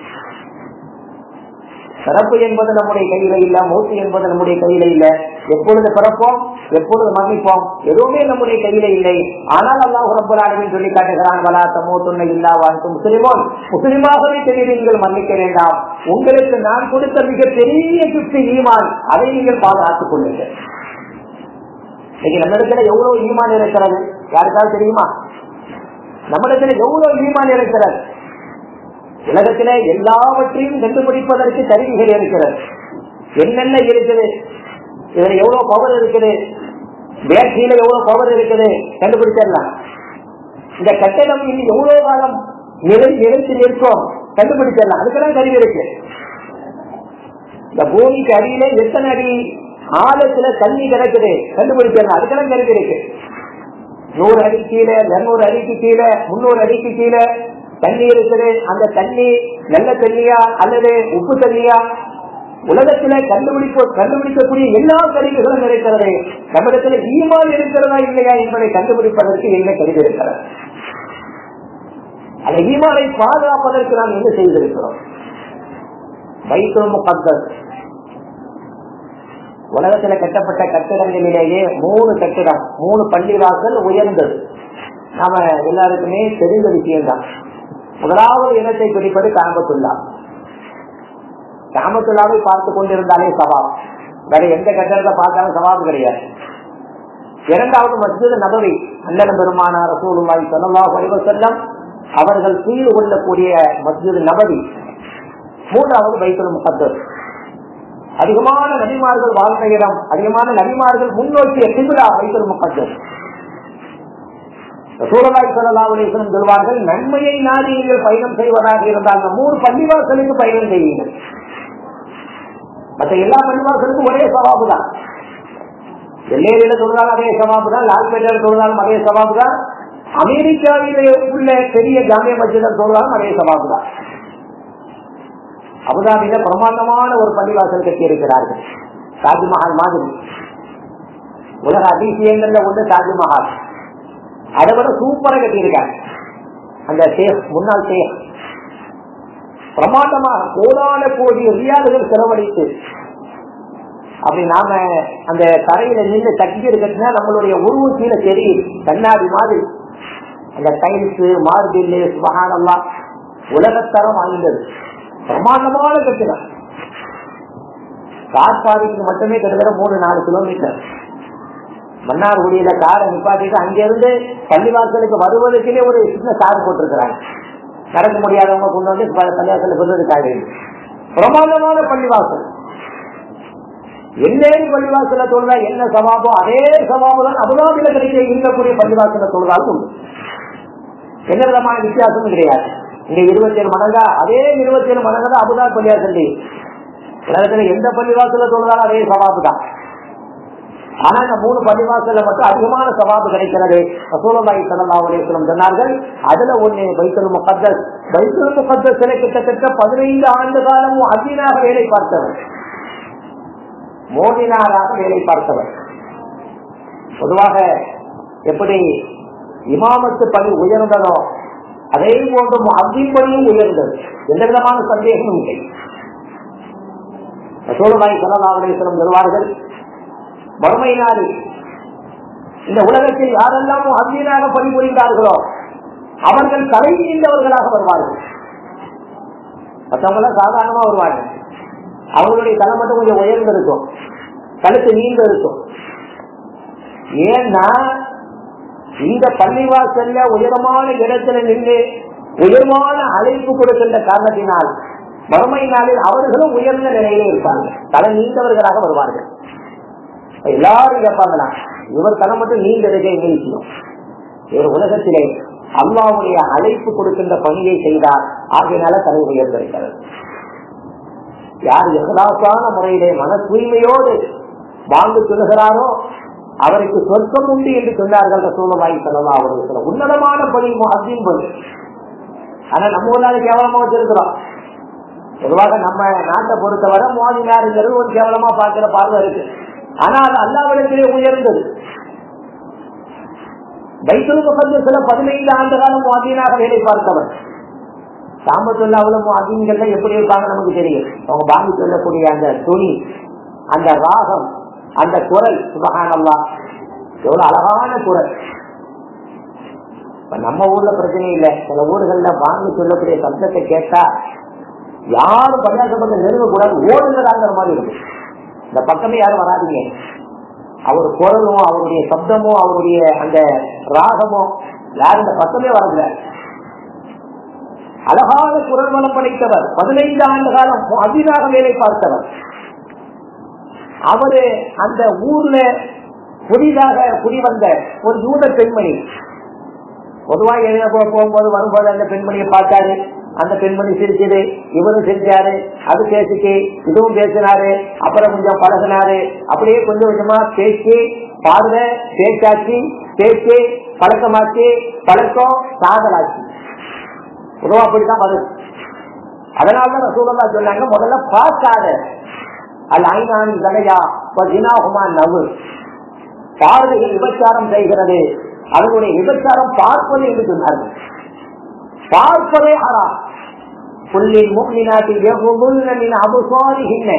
S1: பிறப்பு என்பது நம்முடைய கையில இல்ல மூத்து என்பது நம்முடைய கையில இல்ல எப்பொழுது பிறப்போம் எப்பொழுது மன்னிப்போம் எதுவுமே நம்முடைய கையில இல்லை ஆனால் அல்லாஹ் ரப்பலாலுமே சொல்லி காட்டுகிறான் வலா தமோ துணை இல்லா வாழ்த்து முஸ்லிமோன் முஸ்லிமாகவே தெரியுது நீங்கள் மன்னிக்க வேண்டாம் உங்களுக்கு நான் கொடுத்த மிகப்பெரிய கிஃப்ட் ஈமான் அதை நீங்கள் பாதுகாத்துக் கொள்ளுங்கள் இன்னைக்கு நம்மிடத்துல எவ்வளவு ஈமான் இருக்கிறது யாருக்காவது தெரியுமா நம்மிடத்துல எவ்வளவு ஈமான் இருக்கிறது உலகத்திலே எல்லாவற்றையும் கண்டுபிடிப்பதற்கு கருவிகள் இருக்கிறது என்னென்ன இருக்குது இதுல எவ்வளவு பவர் இருக்குது பேட்டரியில எவ்வளவு பவர் இருக்குது கண்டுபிடிச்சிடலாம் இந்த கட்டணம் இன்னும் எவ்வளவு காலம் நிலை நிலைத்து நிற்கும் கண்டுபிடிச்சிடலாம் அதுக்கெல்லாம் கருவி இருக்கு இந்த பூமிக்கு அடியில எத்தனை அடி ஆழத்துல தண்ணி கிடக்குது கண்டுபிடிச்சிடலாம் அதுக்கெல்லாம் கருவி இருக்கு நூறு அடி கீழே இருநூறு அடிக்கு கீழே முன்னூறு அடிக்கு கீழே தண்ணி இருக்குது அந்த தண்ணி நல்ல தண்ணியா அல்லது உப்பு தண்ணியா உலகத்தில கண்டுபிடிக்க கண்டுபிடிக்கக்கூடிய எல்லா கருவிகளும் இருக்கிறது நம்மிடத்துல ஈமான் இருக்கிறதா இல்லையா என்பதை கண்டுபிடிப்பதற்கு என்ன கருவி இருக்கிறது அந்த ஈமானை பாதுகாப்பதற்கு நாம் என்ன செய்திருக்கிறோம் வைத்தோம் முகத்தல் உலகத்துல கட்டப்பட்ட கட்டிடங்களிலேயே மூணு கட்டிடம் மூணு பள்ளிவாசல் உயர்ந்தது நாம எல்லாருக்குமே தெரிந்த விஷயம்தான் முதலாவது இனத்தை பிடிப்பது காமத்துல்லா காமத்துல்லாவை பார்த்து கொண்டிருந்தாலே சவாப் வேற எந்த கட்டடத்தை பார்த்தாலும் சவாப் கிடையாது இரண்டாவது மஸ்ஜித் நபவி அண்ணன் பெருமான ரசூலுல்லாய் சொல்லா செல்லம் அவர்கள் சீடு கொள்ளக்கூடிய மஸ்ஜித் நபவி மூன்றாவது பைத்துல் முகத்தர் அதிகமான நபிமார்கள் வாழ்ந்த இடம் அதிகமான நபிமார்கள் முன்னோக்கிய சிபிலா பைத்துல் முகத்தர் சூழலாய் சொல்லலாவுலேசனம் சொல்வார்கள் நன்மையை நாடி நீங்கள் பயணம் செய்வதாக இருந்தால் அந்த மூணு பள்ளிவாசலுக்கு பயணம் செய்யுங்கள் மற்ற எல்லா பள்ளிவாசலுக்கும் ஒரே சவாபு தான் எல்லையில தொழுதாலும் அதே சவாபு தான் லால்பேட்டையில் தொழுதாலும் அதே சவாபு தான் அமெரிக்காவிலே உள்ள பெரிய ஜாமிய மஸ்ஜிதில் தொழுதாலும் அதே சவாபு தான் அபுதாபியில பிரமாண்டமான ஒரு பள்ளிவாசல் கட்டி இருக்கிறார்கள் தாஜ்மஹால் மாதிரி உலக அதிசயங்கள்ல ஒன்று தாஜ்மஹால் அதை விட சூப்பரா கட்டியிருக்காங்க அந்த ஷேக் முன்னாள் ஷேக் பிரமாண்டமாக கோடான கோடி ரியாதுகள் செலவழித்து அப்படி நாம அந்த தரையில நின்று தட்டி கட்டினா நம்மளுடைய உருவம் கீழே தெரியுது கண்ணாடி மாதிரி அந்த டைல்ஸ் மார்பில் சுபகானெல்லாம் உலகத்தரம் வாய்ந்தது பிரமாண்டமான கட்டிடம் கார் பாதைக்கு மட்டுமே கிட்டத்தட்ட மூணு நாலு கிலோமீட்டர் மன்னார்குடியில காரை நிப்பாட்டிட்டு அங்கிருந்து பள்ளிவாசலுக்கு வருவதற்கே ஒரு சின்ன கார் போட்டிருக்கிறாங்க நடக்க முடியாதவங்க கொண்டு வந்து பள்ளிவாசல சொல்றதுக்காக பிரமாண்டமான பள்ளிவாசல் எல்லேரி பள்ளிவாசல தொழுதா என்ன சவாபோ அதே சவாபு தான் அபுதாபில கிடைக்க இருக்கக்கூடிய பள்ளிவாசல தொழுதாலும் உண்டு எந்த விதமான வித்தியாசமும் கிடையாது இங்க இருபத்தி ஏழு மடங்கா அதே இருபத்தி ஏழு மடங்கா தான் அபுதாபி பள்ளிவாசல் உலகத்துல எந்த பள்ளிவாசல தொழுதாலும் அதே சவாபு தான் ஆனா இந்த மூணு பள்ளிவாசல்ல மட்டும் அதிகமான சவாபு கிடைக்கிறது ரசூலுல்லாஹி ஸல்லல்லாஹு அலைஹி வஸல்லம் சொன்னார்கள் அதுல ஒண்ணு பைத்துல் முகத்தஸ் பைத்துல் முகத்தஸ்ல கிட்டத்தட்ட பதினைந்து ஆண்டு காலம் அசீனாக வேலை பார்த்தவர் மோதினாராக வேலை பார்த்தவர் பொதுவாக எப்படி இமாமத்து பணி உயர்ந்ததோ அதே போன்று அப்தின் பணியும் உயர்ந்தது எந்த விதமான சந்தேகமும் இல்லை ரசூலுல்லாஹி ஸல்லல்லாஹு அலைஹி வஸல்லம் சொல்வார்கள் வறுமை நாடு இந்த உலகத்தில் யாரெல்லாம் அபியனாக பணிபுரிந்தார்களோ அவர்கள் தலை நீண்டவர்களாக வருவார்கள் மற்றவங்க சாதாரணமா வருவாங்க அவங்களுடைய தலை மட்டும் கொஞ்சம் உயர்ந்து இருக்கும் கழுத்து நீண்டு இருக்கும் ஏன்னா இந்த பள்ளிவாசல்ல உயரமான இடத்துல நின்று உயர்வான அழைப்பு கொடுக்கின்ற காரணத்தினால் வறுமை நாளில் அவர்களும் உயர்ந்த நிலையில இருப்பாங்க தலை நீண்டவர்களாக வருவார்கள் எல்லாரும் கேட்பாங்களா இவர் தலை மட்டும் நீண்ட இருக்க எங்க விஷயம் இவர் உலகத்திலே அல்லாவுடைய அழைப்பு கொடுக்கின்ற பணியை செய்தார் ஆகையினால தலை உயர்ந்திருக்கிறது யார் எகலாசான முறையிலே மன தூய்மையோடு வாழ்ந்து சொல்லுகிறாரோ அவருக்கு சொர்க்கம் உண்டு என்று சொன்னார்கள் ரசூலமாய் சொல்லலாம் அவர்கள் உன்னதமான பணி அசின் பணி ஆனா நம்ம ஊர்ல கேவலமா வச்சிருக்கிறோம் பொதுவாக நம்ம நாட்டை பொறுத்தவரை மோதினாருங்கிறது ஒரு கேவலமா பார்க்கிற பார்வை இருக்கு ஆனால் அது அல்லாவிடத்திலே உயர்ந்தது பைத்துல் முகத்துல பதினைந்து ஆண்டு காலம் முவாதீனாக வேலை பார்த்தவர் சாம்பத்துள்ளாவில் முவாதீன்கள்ல எப்படி இருப்பாங்க நமக்கு தெரியும் அவங்க வாங்கி சொல்லக்கூடிய அந்த துணி அந்த ராகம் அந்த குரல் சுபகானல்லா எவ்வளவு அழகான குரல் இப்ப நம்ம ஊர்ல பிரச்சனை இல்ல சில ஊர்கள்ல வாங்கி சொல்லக்கூடிய சப்தத்தை கேட்டா யாரும் பஞ்சாசப்பட்ட நெருங்க கூடாது ஓடுங்கிறாங்கிற மாதிரி இருக்கு இந்த பக்கமே யாரும் வராதீங்க அவர் குரலும் அவருடைய சப்தமும் அவருடைய அந்த ராகமும் யாரும் இந்த பக்கமே வரல அழகான குரல் வளம் படைத்தவர் பதினைந்து ஆண்டு காலம் அதிதாக வேலை பார்த்தவர் அவரு அந்த ஊர்ல புதிதாக குடிவந்த ஒரு யூத பெண்மணி பொதுவா எழுத போகும்போது வரும்போது அந்த பெண்மணியை பார்த்தாரு அந்த பெண்மணி சிரிச்சது இவரும் சிரிச்சாரு அது பேசிச்சு இதுவும் பேசினாரு அப்புறம் கொஞ்சம் பழகினாரு அப்படியே கொஞ்சம் கொஞ்சமா பேசி பாருங்க பேச்சாச்சு பேச்சு பழக்கமாச்சு பழக்கம் சாதலாச்சு பொதுவா அப்படித்தான் வருது அதனாலதான் ரசூலல்லா சொன்னாங்க முதல்ல பார்க்காத அது ஐநானி கடையா பதினாகுமா நவு பார்வையில் விபச்சாரம் செய்கிறது அவர்களுடைய விபச்சாரம் பார்ப்பது என்று சொன்னார்கள் பார்ப்பதே ஹரா புள்ளின் முக்மினாட்டின் அபுசாரிகின்ற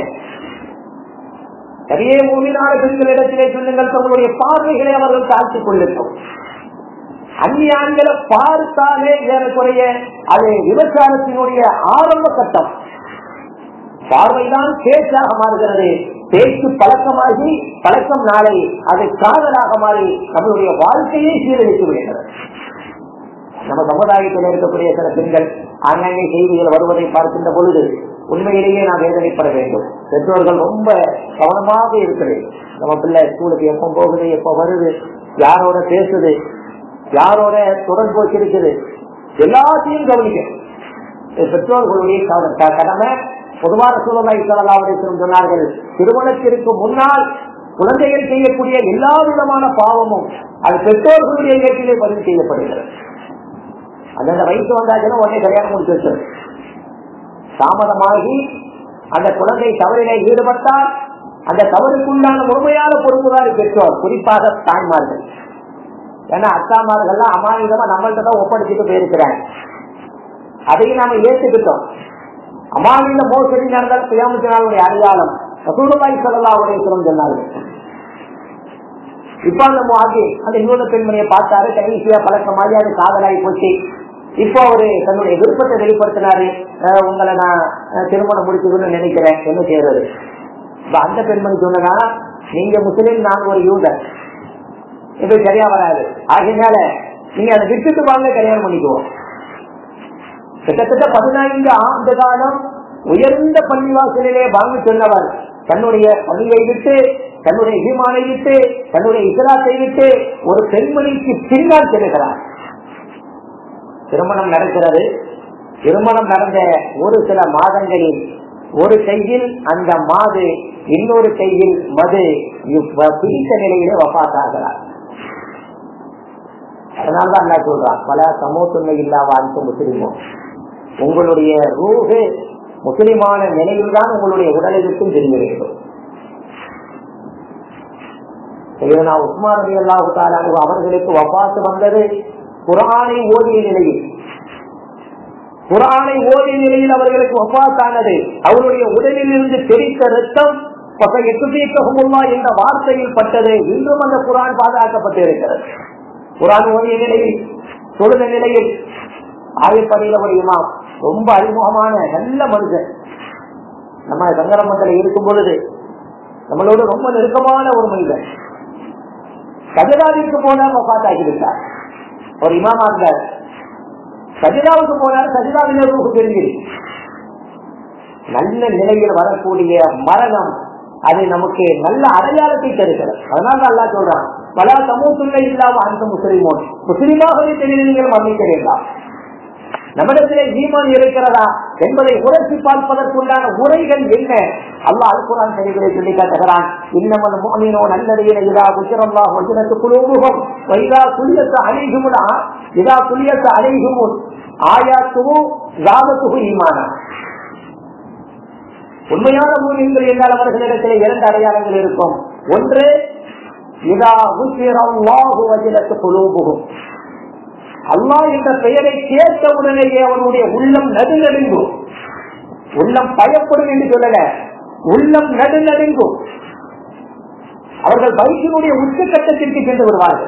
S1: நிறைய மூமினான பெண்களிடத்திலே சொல்லுங்கள் தங்களுடைய பார்வைகளை அவர்கள் தாழ்த்திக் கொள்ளட்டும் அந்நிய ஆண்களை பார்த்தாலே ஏறக்குறைய அது விபச்சாரத்தினுடைய ஆரம்ப கட்டம் பார்வைதான் பேச்சாக மாறுகிறது பேச்சு பழக்கமாகி பழக்கம் நாளை அது காதலாக மாறி நம்மளுடைய வாழ்க்கையை சீரழித்து விடுகிறது நம்ம சமுதாயத்தில் இருக்கக்கூடிய சில பெண்கள் ஆங்காங்கே செய்திகள் வருவதை பார்க்கின்ற பொழுது உண்மையிலேயே நாம் வேதனைப்பட வேண்டும் பெற்றோர்கள் ரொம்ப கவனமாக இருக்கிறது நம்ம பிள்ளை ஸ்கூலுக்கு எப்போ போகுது எப்போ வருது யாரோட பேசுது யாரோட தொடர்பு வச்சிருக்குது எல்லாத்தையும் கவனிக்கணும் பெற்றோர்களுடைய கடமை பொதுவான சூழலை சொல்லலாவுடைய சொன்னார்கள் திருமணத்திற்கு முன்னால் குழந்தைகள் செய்யக்கூடிய எல்லா விதமான பாவமும் அது பெற்றோர்களுடைய இயற்கையிலே பதிவு செய்யப்படுகிறது அந்தந்த வயசு வந்தாச்சுன்னா உடனே கல்யாணம் முடிச்சு வச்சது தாமதமாகி அந்த குழந்தை தவறிலே ஈடுபட்டால் அந்த தவறுக்குண்டான முழுமையான பொறுப்புதாரி பெற்றோர் குறிப்பாக தாய்மார்கள் ஏன்னா அக்காமார்கள்லாம் அமானிதமா நம்மள்கிட்ட தான் ஒப்படைச்சிட்டு போயிருக்கிறாங்க அதையும் நாம ஏற்றுக்கிட்டோம் அமானித மோசடி நடந்தால் பியாமத்தினாலுடைய அடையாளம் ரசூலுல்லாஹி ஸல்லல்லாஹு அலைஹி வஸல்லம் சொன்னார்கள் இப்ப அந்த முஆதி அந்த யூத பெண்மணியை பார்த்தாரு கடைசியா பழக்கமாகி அது காதலாகி போச்சு இப்போ அவரு தன்னுடைய விருப்பத்தை வெளிப்படுத்தினாரு அஹ் உங்களை நான் அஹ், திருமணம் முடிச்சுக்கணும்னு நினைக்கிறேன் என்ன செய்யறது இப்ப அந்த பெண்மணி சொன்னா நீங்க முஸ்லீம் நான் ஒரு யூதர் இது சரியா வராது ஆகையினால நீங்க அதை விட்டுட்டு வாங்க கல்யாணம் பண்ணிக்குவோம் கிட்டத்தட்ட பதினைந்து ஆண்டு காலம் உயர்ந்த பள்ளிவாசலிலே வாங்கி சொன்னவர் தன்னுடைய பள்ளியை விட்டு தன்னுடைய ஈமானை விட்டு தன்னுடைய இஸ்லாத்தை விட்டு ஒரு பெண்மணிக்கு பின்னால் செல்கிறார் திருமணம் நடக்கிறது திருமணம் நடந்த ஒரு சில மாதங்களில் ஒரு கையில் அந்த மாது இன்னொரு கையில் மது இவ்வ- பிடித்த நிலையிலே வபாத்தாகிறார் அதனால்தான் அல்லா சொல்றான் பல சமூகத்துமை இல்லாம அந்த முஸ்லிமோ உங்களுடைய ரூஹு முஸ்லிமான நிலையில் தான் உங்களுடைய உடலுக்கும் தெரிய வேண்டும் செய்தனா உஸ்மான் அலி அல்லாஹு தாலானு அவர்களுக்கு வபாத்து வந்தது குரானை ஓதிய நிலையில் குரானை ஓதிய நிலையில் அவர்களுக்கு வபாத்தானது அவருடைய உடலில் இருந்து தெரித்த ரத்தம் எட்டுதீக்கமுல்லா என்ற வார்த்தையில் பட்டது இன்றும் அந்த குரான் பாதுகாக்கப்பட்டு இருக்கிறது குரான் ஓதிய நிலையில் தொழுத நிலையில் ஆயப்படையில ஒரு இமாம் ரொம்ப அறிமுகமான நல்ல மனுஷன் நம்ம சங்கரமத்தில் இருக்கும் பொழுது நம்மளோட ரொம்ப நெருக்கமான ஒரு மனிதன் சஜிதாவிற்கு போனார் வபாத்தாக்கி விட்டார் ஒரு இமாமா இருந்தார் சஜிதாவுக்கு போனார் சஜிதாவிலே ரூஹு தெரிஞ்சு நல்ல நிலையில் வரக்கூடிய மரணம் அது நமக்கு நல்ல அடையாளத்தை தருகிறது அதனால அல்லா சொல்றான் பல சமூகத்துள்ள இல்லாம அந்த முஸ்லிமோன் முஸ்லிமாகவே தெரிந்து நீங்கள் மன்னிக்க வேண்டாம் நம்மிடத்திலே ஈமான் இருக்கிறதா என்பதை உரைச்சி பார்ப்பதற்குண்டான உரைகள் என்ன அல்லாஹ் அல்குரான் சரிகளை சொல்லி காட்டுகிறான் இன்னமன் மோமினோ நல்லதையில இதா குஜரல்லா வஜனத்து குழுமுகம் வைதா குளியத்து அழைகுமுடா இதா குளியத்து அழைகுமுன் ஆயாத்துவு ஜாதத்துகு ஈமானா உண்மையான மூலியங்கள் என்றால் அவர்களிடத்திலே இரண்டு அடையாளங்கள் இருக்கும் ஒன்று இதா உசிரல்லாஹு வஜலத்து குலூபுகும் அல்லாஹ் என்ற பெயரை கேட்ட உடனேயே அவனுடைய உள்ளம் நடுநடுங்கும் உள்ளம் பயப்படும் என்று சொல்லல உள்ளம் நடுநடுங்கும் அவர்கள் பைக்கினுடைய உச்சக்கட்டத்திற்கு சென்று விடுவார்கள்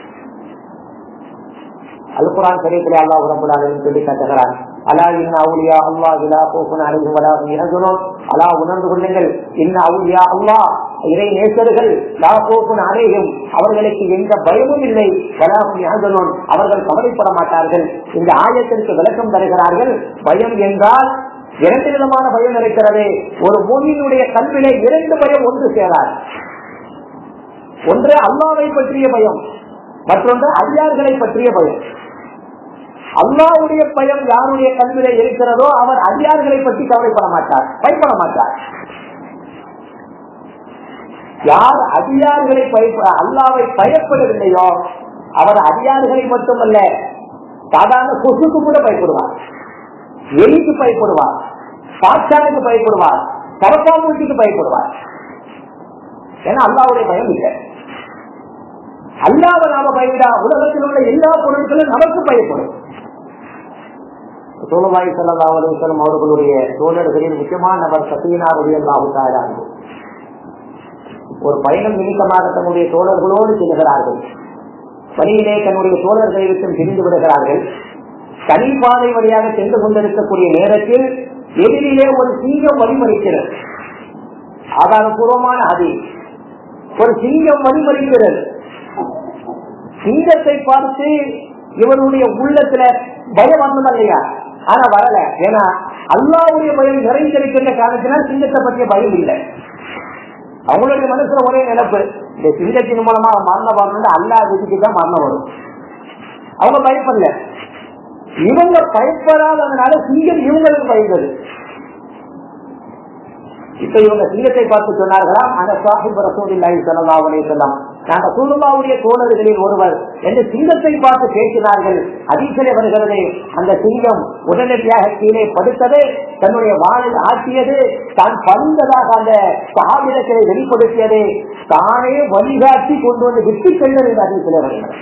S1: அல்குரான் சரீரத்திலே அல்லாஹ் உடம்புலாக சொல்லி கட்டுகிறார் அலா இன்ன அவுலியா அல்லா இலா போக்குன் அழைந்து வளாகும் இறங்கணும் அலா உணர்ந்து கொள்ளுங்கள் இன்ன அவுலியா அல்லா இறை நேசர்கள் லா போக்குன் அழையும் அவர்களுக்கு எந்த பயமும் இல்லை வளாகும் இறங்கணும் அவர்கள் கவலைப்பட மாட்டார்கள் இந்த ஆயத்திற்கு விளக்கம் தருகிறார்கள் பயம் என்றால் இரண்டு விதமான பயம் இருக்கிறது ஒரு மூமியினுடைய கல்விலே இரண்டு பயம் ஒன்று சேராது ஒன்று அல்லாவை பற்றிய பயம் மற்றொன்று அடியார்களை பற்றிய பயம் அல்லாவுடைய பயம் யாருடைய கல்வியில இருக்கிறதோ அவர் அடியார்களை பற்றி கவலைப்பட மாட்டார் பயப்பட மாட்டார் யார் அடியார்களை பயப்பட அல்லாவை பயப்படவில்லையோ அவர் அடியார்களை மட்டுமல்ல சாதாரண கொசுக்கு கூட பயப்படுவார் எலிக்கு பயப்படுவார் சாத்தானுக்கு பயப்படுவார் கரப்பாம்பூச்சிக்கு பயப்படுவார் ஏன்னா அல்லாவுடைய பயம் இல்லை அல்லாத நாம பயவிடா உலகத்தில் உள்ள எல்லா பொருட்களும் நமக்கு பயப்படும் சோழவாய் செல்லல்லா அலுவலம் அவர்களுடைய தோழர்களில் முக்கியமான நபர் சத்தியனாருடைய லாபத்தாரார்கள் ஒரு பயணம் நிமித்தமாக தன்னுடைய தோழர்களோடு செல்கிறார்கள் வழியிலே தன்னுடைய தோழர்களை விட்டு பிரிந்து விடுகிறார்கள் தனி பாதை வழியாக சென்று கொண்டிருக்கக்கூடிய நேரத்தில் எதிரிலே ஒரு சிங்கம் வழிமறிக்கிறது ஆதாரபூர்வமான அது ஒரு சிங்கம் வழிமறிக்கிறது சிங்கத்தை பார்த்து இவருடைய உள்ளத்துல பயம் வரணும் இல்லையா ஆனா வரல ஏன்னா அல்லாவுடைய பயம் நிறைந்திருக்கின்ற காரணத்தினால் சிங்கத்தை பற்றிய பயம் இல்லை அவங்களுடைய மனசுல ஒரே நினைப்பு இந்த சிங்கத்தின் மூலமா மரணம் வரணும் அல்லா விதிக்கு தான் மரணம் வரும் அவங்க பயப்படல இவங்க பயப்படாததுனால சிங்கம் இவங்களுக்கு பயந்தது இப்ப இவங்க சிங்கத்தை பார்த்து சொன்னார்களாம் அந்த சாஹிப் ரசூலில்லாஹி ஸல்லல்லாஹு அலைஹி வஸல்லம் நாங்க சூழ்நிலாவுடைய தோழர்களில் ஒருவர் என்று சிங்கத்தை பார்த்து பேசினார்கள் அதிசய வருகிறது அந்த சிங்கம் உடனடியாக கீழே படுத்தது தன்னுடைய வாழை ஆட்டியது தான் பறிந்ததாக அந்த சாவிடத்தை வெளிப்படுத்தியது தானே வழிகாட்டி கொண்டு வந்து விட்டு செல்வது என்று அதிசய வருகிறது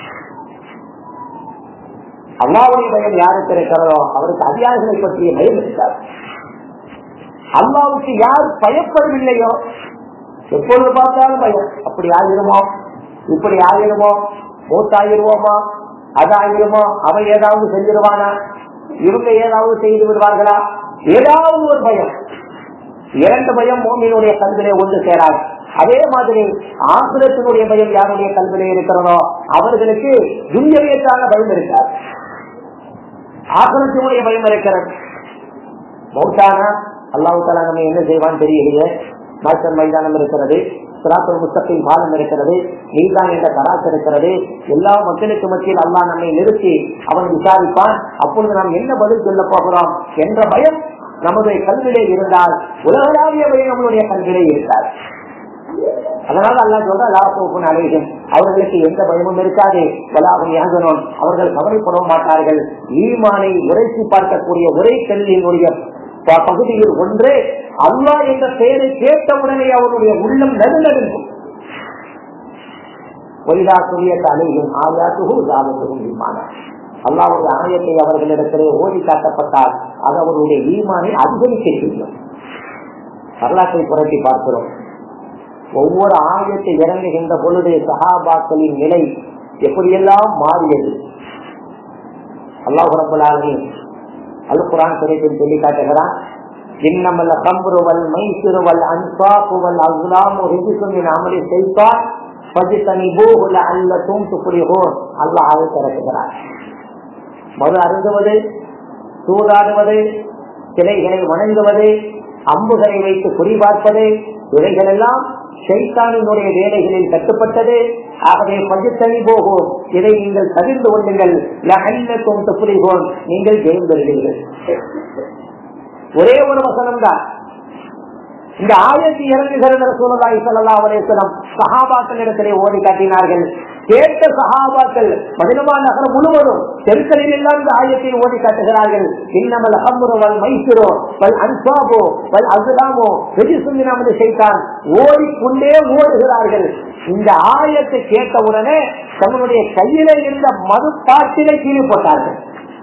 S1: அல்லாவுடைய பயம் யாருக்கு இருக்கிறதோ அவருக்கு அதிகாரிகளை பற்றிய பயம் இருக்காது அல்லாவுக்கு யார் பயப்படவில்லையோ எப்பொழுது பார்த்தாலும் பயம் அப்படி ஆகிருமோ இப்படி ஆகிருமோ மூத்தாகிருவோமா அதாகிருமோ அவன் ஏதாவது செஞ்சிருவானா இவங்க ஏதாவது செய்து விடுவார்களா ஏதாவது ஒரு பயம் இரண்டு பயம் மோமியினுடைய கல்விலே ஒன்று சேராது அதே மாதிரி ஆசிரத்தினுடைய பயம் யாருடைய கல்விலே இருக்கிறதோ அவர்களுக்கு துன்யவியத்தான பயம் இருக்காது ஆசிரத்தினுடைய பயம் இருக்கிறது மௌத்தானா அல்லாஹு தாலா நம்ம என்ன செய்வான்னு தெரியலையே மாஸ்டர் மைதானம் இருக்கிறது சிராத்தல் முஸ்தகின் பாலம் இருக்கிறது நீதான் என்ற கராத்து இருக்கிறது எல்லா மக்களுக்கு மத்தியில் அல்லாஹ் நம்மை நிறுத்தி அவன் விசாரிப்பான் அப்பொழுது நாம் என்ன பதில் சொல்ல போகிறோம் என்ற பயம் நமது கல்விலே இருந்தால் உலகளாவிய பயம் நம்மளுடைய கல்விலே இருந்தால் அதனால அல்லா சொல்ற லாபோப்புன் அலைகள் அவர்களுக்கு எந்த பயமும் இருக்காது வலாகும் யாகனும் அவர்கள் கவலைப்பட மாட்டார்கள் ஈமானை உரைசி பார்க்கக்கூடிய ஒரே கல்வியினுடைய பகுதியில் ஒன்று அல்லா என்ற பெயரை கேட்டவுடனே அவருடைய உள்ளம் நடுநடுங்கும் ஒய்தா துரிய தலையும் ஆயாத்துகும் ஜாபத்துகும் ஈமான அல்லாவுடைய ஆயத்தை அவர்களிடத்திலே ஓடி காட்டப்பட்டால் அது அவருடைய ஈமானை அதிகரிக்க செய்யும் வரலாற்றை புரட்டி பார்க்கிறோம் ஒவ்வொரு ஆயத்தை இறங்குகின்ற பொழுது சஹாபாக்களின் நிலை எப்படியெல்லாம் மாறியது அல்லாஹ் ரபுல்லாலே அல் குரான் சிறைத்தில் சொல்லி காட்டுகிறான் இன்னமல்ல கம்புருவல் மைசிறுவல் அன்பாப்புவல் அஸ்லாம் ரிஜிசுமின் அமளி செய்தார் பஜித்தனி பூகுல அல்லத்தும் துப்புரிகோர் அல்லாஹ் திறக்குகிறார் மது அருந்துவது சூதாடுவது சிலைகளை வணங்குவது அம்புகளை வைத்து குறிபார்ப்பது இவைகள் எல்லாம் ஷைத்தானினுடைய வேலைகளில் கட்டுப்பட்டது ஆகவே பஜத்தனி போகும் இதை நீங்கள் தவிர்த்து கொள்ளுங்கள் லஹல்லத்தும் துப்புரிகோன் நீங்கள் ஜெயம் பெறுவீர்கள் ஒரே ஒரு வசனம் தான் இந்த ஆயிரத்தி இறங்குகிற சூழலாய் சொல்லலா அவரேசனம் சகாபாக்களிடத்திலே ஓடி காட்டினார்கள் கேட்ட சகாபாக்கள் பதினமா நகரம் முழுவதும் தெருக்களில் எல்லாம் இந்த ஆயத்தை ஓடி காட்டுகிறார்கள் இன்னமல் அகமுறோ வல் மைசுரோ வல் அன்சாபோ வல் அசுலாமோ வெற்றி சொல்லி நமது செய்தான் ஓடிக்கொண்டே ஓடுகிறார்கள் இந்த ஆயத்தை கேட்டவுடனே தன்னுடைய கையில இருந்த மது பாட்டிலை கீழே போட்டார்கள்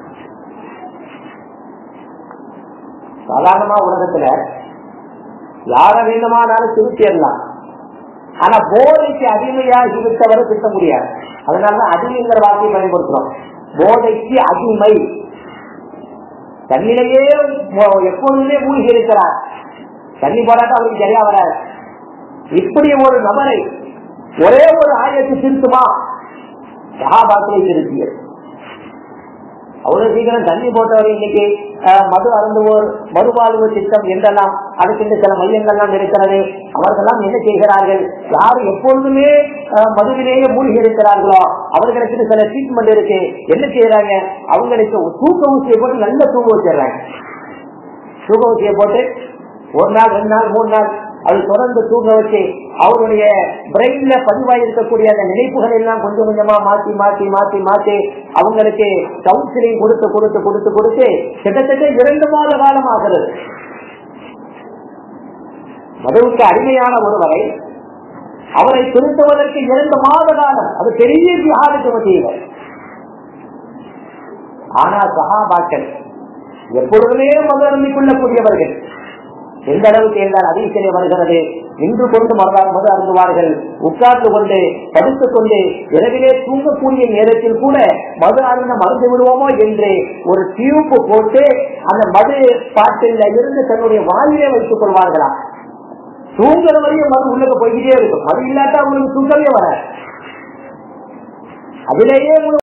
S1: சாதாரணமா உலகத்துல யார வேண்டுமானாலும் திருத்திடலாம் ஆனா போதைக்கு அடிமையாகி விட்டவரை திட்ட முடியாது அதனாலதான் அடிமைங்கிற வார்த்தையை பயன்படுத்துறோம் போதைக்கு அடிமை தண்ணிலேயே எப்பொழுதுமே மூழ்கி இருக்கிறார் தண்ணி போடாட்ட அவருக்கு சரியா வராது இப்படி ஒரு நபரை ஒரே ஒரு ஆயத்தை திருத்துமா சகாபாத்திரை திருத்தியது அவ்வளவு சீக்கிரம் தண்ணி போட்டவர் இன்னைக்கு மது அருந்துவோர் மறுவாழ்வு திட்டம் என்றெல்லாம் அடுத்த சில மையங்கள்லாம் இருக்கிறது அவர்கள்லாம் என்ன செய்கிறார்கள் யார் எப்பொழுதுமே மதுவிலேயே மூழ்கி இருக்கிறார்களோ அவர்களுக்கு சில ட்ரீட்மெண்ட் இருக்கு என்ன செய்யறாங்க அவங்களுக்கு தூக்க ஊசியை போட்டு நல்ல தூங்க வச்சிடுறாங்க தூக்க ஊசியை போட்டு ஒரு நாள் ரெண்டு நாள் மூணு நாள் அது தொடர்ந்து தூங்க வச்சு அவருடைய பிரெயின்ல பதிவாகி இருக்கக்கூடிய அந்த நினைப்புகள் எல்லாம் கொஞ்சம் கொஞ்சமா மாத்தி மாத்தி மாத்தி மாத்தி அவங்களுக்கு கவுன்சிலிங் கொடுத்து கொடுத்து கொடுத்து கொடுத்து கிட்டத்தட்ட இரண்டு மாத காலம் ஆகிறது மதுவுக்கு அடிமையான ஒருவரை அவரை திருத்துவதற்கு இரண்டு மாத காலம் அது பெரிய தியாகத்துக்கு மத்தியில் ஆனா சகாபாக்கள் எப்பொழுதுமே மது அருந்திக் கொள்ளக்கூடியவர்கள் எந்த அளவுக்கு என்றால் அதிசயம் வருகிறது நின்று கொண்டு மறுநாள் மது அருந்துவார்கள் உட்கார்ந்து கொண்டு படுத்துக் கொண்டு இரவிலே தூங்கக்கூடிய நேரத்தில் கூட மது அருந்த மறந்து விடுவோமோ என்று ஒரு டியூப் போட்டு அந்த மது பாட்டில் இருந்து தன்னுடைய வாயிலே வைத்துக் கொள்வார்களா தூங்குற வரையும் மது உள்ளக போய்கிட்டே இருக்கும் மது இல்லாட்டா உங்களுக்கு தூக்கமே வர அதிலேயே